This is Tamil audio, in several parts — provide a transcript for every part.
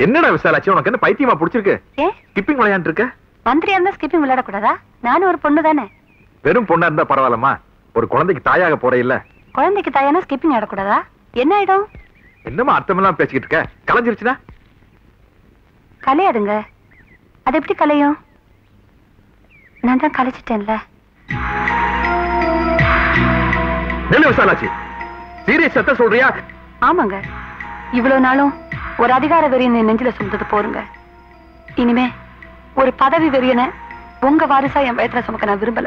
என்னடா விசாலாச்சு உனக்கு என்ன பைத்தியமா பிடிச்சிருக்கு ஏ ஸ்கிப்பிங் விளையாண்டு இருக்க மந்திரியா இருந்தா ஸ்கிப்பிங் விளையாடக்கூடாதா நானும் ஒரு பொண்ணு தானே வெறும் பொண்ணா இருந்தா பரவாயில்லம்மா ஒரு குழந்தைக்கு தாயாக போற இல்ல குழந்தைக்கு தாயானா ஸ்கிப்பிங் ஆடக்கூடாதா என்ன ஆயிடும் என்னமா அர்த்தமெல்லாம் பேசிக்கிட்டு இருக்க கலைஞ்சிருச்சுனா கலையாதுங்க அது எப்படி கலையும் நான் தான் கலைச்சிட்டேன்ல நெல்லு விசாலாச்சு சீரியஸ் சத்த சொல்றியா ஆமாங்க இவ்வளவு நாளும் ஒரு அதிகார வெறியனை நெஞ்சில சுமந்தது போருங்க இனிமே ஒரு பதவி வெறியனை உங்க வாரிசா என் வயத்துல சுமக்க நான் விரும்பல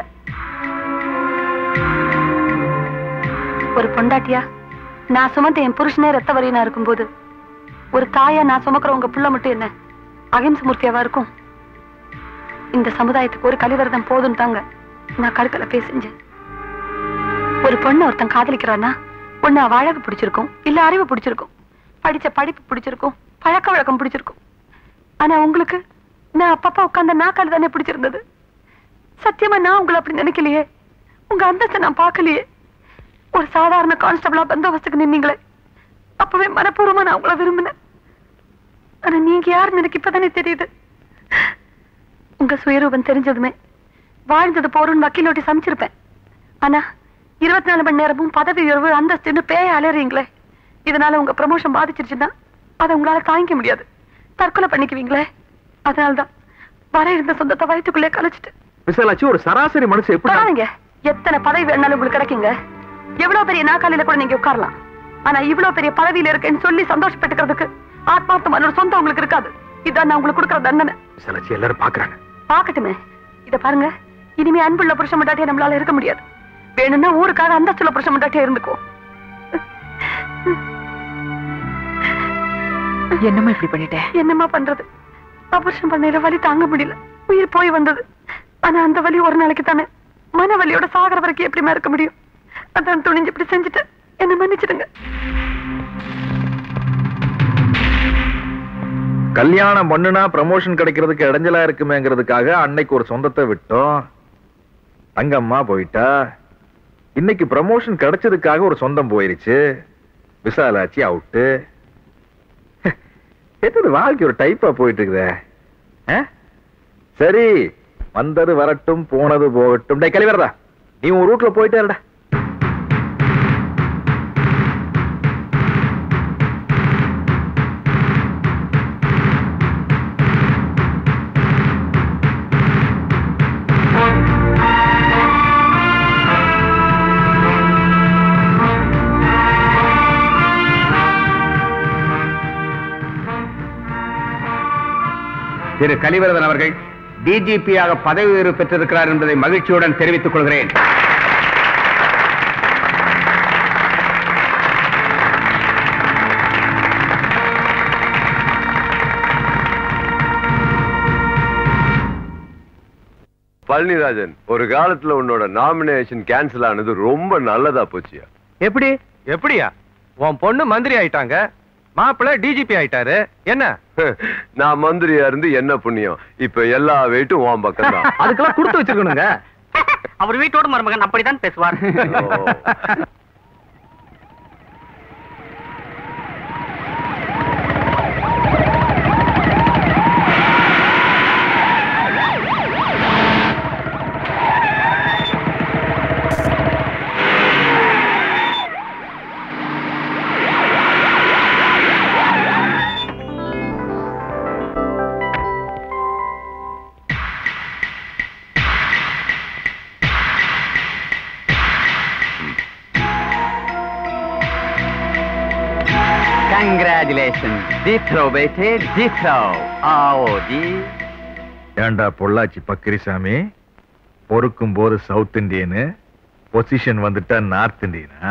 ஒரு பொண்டாட்டியா நான் சுமந்த என் புருஷனே ரத்த வரியனா இருக்கும்போது ஒரு தாயா நான் சுமக்கிற உங்க புள்ள மட்டும் என்ன அகிம்ச மூர்த்தியாவா இருக்கும் இந்த சமுதாயத்துக்கு ஒரு கலிவரதம் போதும் தாங்க நான் கடுக்கல பேசிஞ்சேன் ஒரு பொண்ணு ஒருத்தன் காதலிக்கிறான்னா ஒண்ணு அவ அழகு பிடிச்சிருக்கும் இல்ல அறிவு பிடிச்சிருக்கும் படிச்ச படிப்பு பிடிச்சிருக்கும் பழக்க வழக்கம் பிடிச்சிருக்கும் ஆனா உங்களுக்கு நான் அப்பப்பா உட்கார்ந்த நாக்கால் தானே பிடிச்சிருந்தது சத்தியமா நான் உங்களை அப்படி நினைக்கலையே உங்க அந்தஸ்தை நான் பார்க்கலையே ஒரு சாதாரண கான்ஸ்டபிளா பந்தோபஸ்துக்கு நின்னீங்களே அப்பவே மனப்பூர்வமா நான் உங்களை விரும்பினேன் ஆனா நீங்க யாருன்னு எனக்கு இப்பதானே தெரியுது உங்க சுயரூபம் தெரிஞ்சதுமே வாழ்ந்தது போறோம்னு வக்கீல் நோட்டி சமைச்சிருப்பேன் ஆனா இருபத்தி நாலு மணி நேரமும் பதவி உயர்வு அந்தஸ்துன்னு பேய அலறீங்களே இதனால உங்க ப்ரமோஷன் பாதிச்சிருச்சுன்னா அதை உங்களால தாங்கிக்க முடியாது தற்கொலை பண்ணிக்குவீங்களே அதனாலதான் வர இருந்த சொந்தத்தை வயிற்றுக்குள்ளே கலைச்சிட்டு விசாலாச்சு ஒரு சராசரி மனுஷன் எப்படி பரவாயில்லைங்க எத்தனை பதவி வேணாலும் உங்களுக்கு கிடைக்குங்க எவ்வளவு பெரிய நாக்காலில கூட நீங்க உட்காரலாம் ஆனா இவ்வளவு பெரிய பதவியில இருக்கேன்னு சொல்லி சந்தோஷப்பட்டுக்கிறதுக்கு ஆத்மார்த்தமான ஒரு சொந்தம் உங்களுக்கு இருக்காது இதான் நான் உங்களுக்கு கொடுக்குற தண்டனை விசாலாச்சு எல்லாரும் பாக்குறாங்க பாக்கட்டுமே இத பாருங்க இனிமே அன்புள்ள புருஷன் மட்டாட்டியா நம்மளால இருக்க முடியாது வேணும்னா ஊருக்காக அந்தஸ்துள்ள புருஷன் மட்டாட்டியா இருந்துக்குவோம் என்னம்மா இப்படி பண்ணிட்டேன் என்னம்மா பண்றது ஆபரேஷன் பண்ணையில வலி தாங்க முடியல உயிர் போய் வந்தது ஆனா அந்த வலி ஒரு நாளைக்கு தானே மன வலியோட சாகர வரைக்கும் எப்படிமா இருக்க முடியும் அதான் துணிஞ்சு இப்படி செஞ்சுட்டு என்ன மன்னிச்சிடுங்க கல்யாணம் பண்ணுனா ப்ரமோஷன் கிடைக்கிறதுக்கு இடைஞ்சலா இருக்குமேங்கிறதுக்காக அன்னைக்கு ஒரு சொந்தத்தை விட்டோம் தங்கம்மா போயிட்டா இன்னைக்கு ப்ரமோஷன் கிடைச்சதுக்காக ஒரு சொந்தம் போயிருச்சு விசாலாச்சி அவுட்டு என்னது வாழ்க்கை ஒரு டைப்பா போயிட்டு இருக்குதே ஆ? சரி வந்தது வரட்டும் போனது போகட்டும் டே கழிவரதா நீ உன் ரூட்ல போயிட்டே இருடா திரு கலிவரதன் அவர்கள் டிஜிபியாக பதவி உயர்வு பெற்றிருக்கிறார் என்பதை மகிழ்ச்சியுடன் தெரிவித்துக் கொள்கிறேன் பழனிராஜன் ஒரு காலத்துல உன்னோட நாமினேஷன் கேன்சல் ஆனது ரொம்ப நல்லதா போச்சியா எப்படி எப்படியா உன் பொண்ணு மந்திரி ஆயிட்டாங்க மாப்பிள்ளை டிஜிபி ஆயிட்டாரு என்ன நான் மந்திரியா இருந்து என்ன புண்ணியம் இப்ப எல்லா வெயிட்டும் உன் பக்கம் தான் அதுக்கெல்லாம் கொடுத்து வச்சிருக்கணுங்க அவர் வீட்டோட மருமகன் அப்படித்தான் பேசுவார் கங்க்ராச்சுலேஷன் ஜீத்ரோ பேட்டே ஜீத்ரோ ஆஓ ஜி ஏண்டா பொள்ளாச்சி பக்கிரிசாமி பொறுக்கும் போது சவுத் இந்தியனு பொசிஷன் வந்துட்டா நார்த் இந்தியனா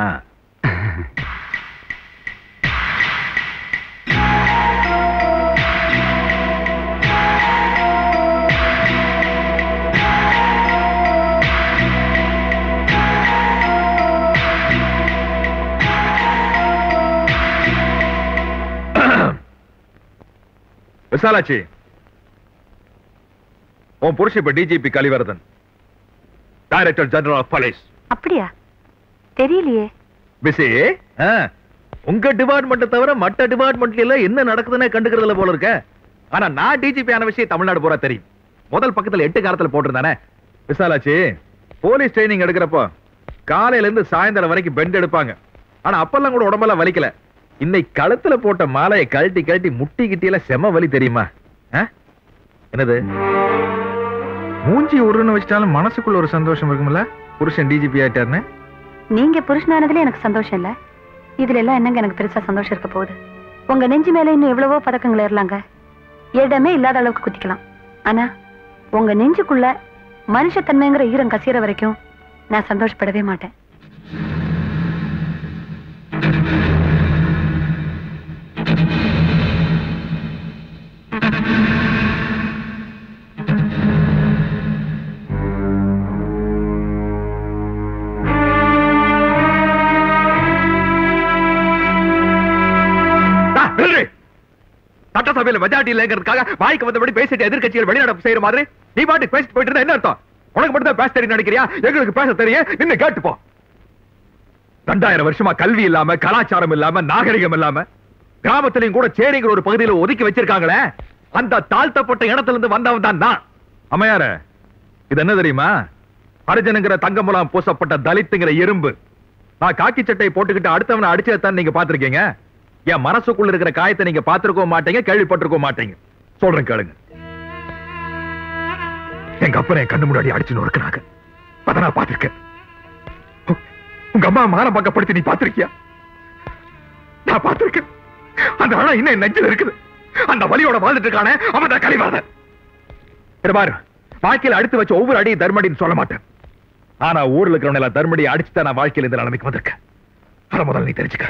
விசாலாச்சி உன் புருஷன் இப்ப DGP Kalivaradhan director general of police அப்படியா தெரியலையே பிசி உங்க டிபார்ட்மெண்ட் தவிர மற்ற டிபார்ட்மெண்ட்ல எல்லாம் என்ன நடக்குதுன்னு கண்டுக்கிறதுல போல இருக்க ஆனா நான் டிஜிபி ஆன விஷயம் தமிழ்நாடு பூரா தெரியும் முதல் பக்கத்துல எட்டு காலத்துல போட்டிருந்தானே விசாலாச்சி போலீஸ் ட்ரைனிங் எடுக்கிறப்போ காலையில இருந்து சாயந்தரம் வரைக்கும் பெண்ட் எடுப்பாங்க ஆனா அப்பெல்லாம் கூட உடம்பெல்லாம் வலிக்கல இன்னைக்கு கழுத்துல போட்ட மாலையை கழட்டி கழட்டி முட்டி கிட்டியில செம வலி தெரியுமா ஆ? என்னது மூஞ்சி உருன்னு வச்சிட்டாலும் மனசுக்குள்ள ஒரு சந்தோஷம் இருக்கும்ல புருஷன் டிஜிபி ஆயிட்டாருன்னு நீங்க புருஷனானதுல எனக்கு சந்தோஷம் இல்ல இதுல எல்லாம் என்னங்க எனக்கு பெருசா சந்தோஷம் இருக்க போகுது உங்க நெஞ்சு மேல இன்னும் எவ்வளவோ பதக்கங்கள் ஏறலாங்க இடமே இல்லாத அளவுக்கு குத்திக்கலாம் ஆனா உங்க நெஞ்சுக்குள்ள மனுஷத்தன்மைங்கிற ஈரம் கசியற வரைக்கும் நான் சந்தோஷப்படவே மாட்டேன் டா, நில்லு. சட்டசபையில மெஜாரிட்டி இல்லைங்கிறதுக்காக வாய்க்கு வந்தபடி பேசிட்டு எதிர்க்கட்சிகள் வெளிநடப்பு செய்யற மாதிரி நீ பாட்டுக்கு பேசிட்டு போயிட்டு இருந்தா என்ன அர்த்தம் உனக்கு மட்டும் தான் பேச தெரியும் நினைக்கிறியா எங்களுக்கு பேச தெரியும் நின்னு கேட்டு போ ரெண்டாயிரம் வருஷமா கல்வி இல்லாம கலாச்சாரம் இல்லாம நாகரிகம் இல்லாம கிராமத்திலையும் கூட சேரிங்கிற ஒரு பகுதியில ஒதுக்கி வச்சிருக்காங்களே அந்த தாழ்த்தப்பட்ட இடத்துல இருந்து வந்தவன் தான் நான் அம்மையார இது என்ன தெரியுமா அர்ஜுனுங்கிற தங்கமுலாம் பூசப்பட்ட தலித்துங்கிற எறும்பு நான் காக்கி சட்டை போட்டுக்கிட்டு அடுத்தவனை அடிச்சதான் நீங்க பாத்திருக்கீங்க என் மனசுக்குள்ள இருக்கிற காயத்தை நீங்க பாத்திருக்க மாட்டீங்க கேள்விப்பட்டிருக்க மாட்டீங்க சொல்றேன் கேளுங்க எங்க அப்பனை என் கண்ணு முன்னாடி அடிச்சு நொறுக்குனாங்க அத நான் பாத்திருக்கேன் உ- உங்க அம்மா மானம் பக்கப்படுத்தி நீ பாத்திருக்கியா நான் பாத்திருக்கேன் அந்த அணை இன்னும் என் நெஞ்சில் இருக்குது அந்த வலியோட வாழ்ந்துட்டு இருக்கானே அவன் தான் கழிவாதன் இத பாரு வாழ்க்கையில அடுத்து வச்ச ஒவ்வொரு அடியும் தர்மடின்னு சொல்ல மாட்டேன் ஆனா ஊர்ல இருக்கிறவன எல்லாம் தர்மடி அடிச்சுதான் நான் வாழ்க்கையில இந்த நிலைமைக்கு வந்திருக்கேன் அத முதல்ல நீ தெரிஞ்சுக்க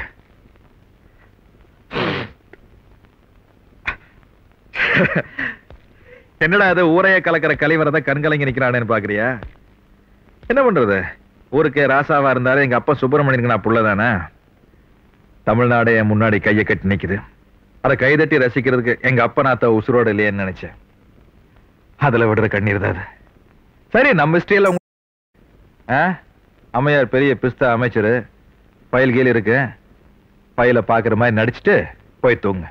என்னடா அது ஊரைய கலக்கிற கலைவரத கண்கலங்கி நிக்கிறானேன்னு பாக்குறியா என்ன பண்றது ஊருக்கு ராசாவா இருந்தாரு எங்க அப்பா சுப்பிரமணியனுக்கு நான் புள்ளதானே தமிழ்நாடு என் முன்னாடி கையை கட்டி நிக்குது அதை கைதட்டி ரசிக்கிறதுக்கு எங்க அப்பா நாத்த உசுரோட இல்லையேன்னு நினைச்சேன் அதுல விடுற கண்ணீர் தான் அது சரி நம்ம ஸ்டைல அம்மையார் பெரிய பிஸ்தா அமைச்சர் ஃபைல் கீழ இருக்கு ஃபைல பாக்குற மாதிரி நடிச்சிட்டு போய் தூங்க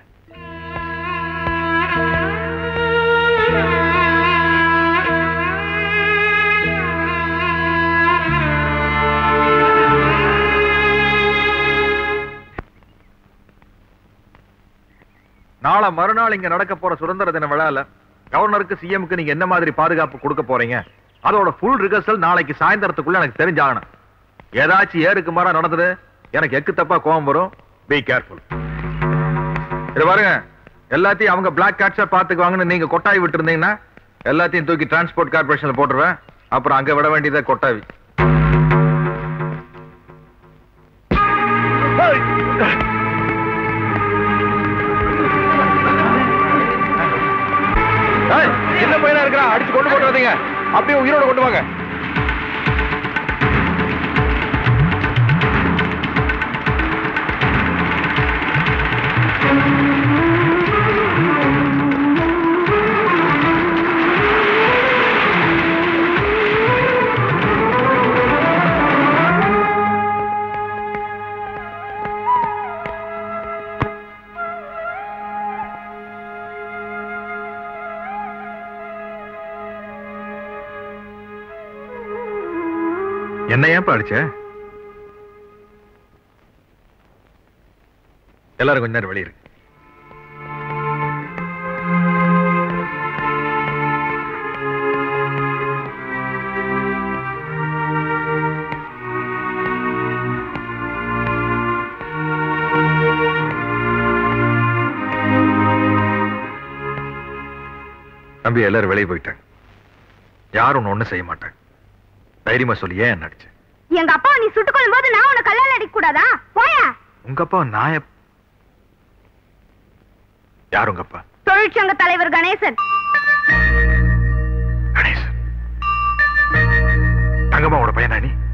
நாளை மறுநாள் இங்க நடக்க போற சுதந்திர தின விழால கவர்னருக்கு சிஎம்க்கு நீங்க என்ன மாதிரி பாதுகாப்பு கொடுக்க போறீங்க அதோட ஃபுல் ரிஹர்சல் நாளைக்கு சாயந்தரத்துக்குள்ள எனக்கு தெரிஞ்சாகணும் ஏதாச்சும் ஏறுக்கு மாறா நடந்தது எனக்கு எக்கு தப்பா கோவம் வரும் பி கேர்ஃபுல் இது பாருங்க எல்லாத்தையும் அவங்க பிளாக் கேட்ஸா பாத்துக்குவாங்கன்னு நீங்க கொட்டாய் விட்டு இருந்தீங்கன்னா எல்லாத்தையும் தூக்கி டிரான்ஸ்போர்ட் கார்பரேஷன்ல போட்டுருவேன் அப்புறம் அங்க விட வேண்டியதா கொட்டாவி ஏய், சின்ன பையனா இருக்கிறா அடிச்சு கொண்டு போட்டு வந்தீங்க அப்படியே உயிரோட கொண்டு வாங்க என்ன ஏன் அடிச்ச எல்லாரும் கொஞ்ச நேரம் வெளியே இருக்கு தம்பி எல்லாரும் வெளியே போயிட்டாங்க யாரும் ஒண்ணு ஒண்ணு செய்ய மாட்டாங்க தைரியமா சொல்லி ஏன் என்ன அடிச்ச எங்க அப்பா நீ சுட்டுக் கொள்ளும் போது நான் உன்னை கல்லால் அடிக்க கூடாதா போயா உங்க அப்பா நான் எப்- யார் உங்க அப்பா தொழிற்சங்க தலைவர் கணேசன் கணேசன் தங்கம்மாவோட பையனா நீ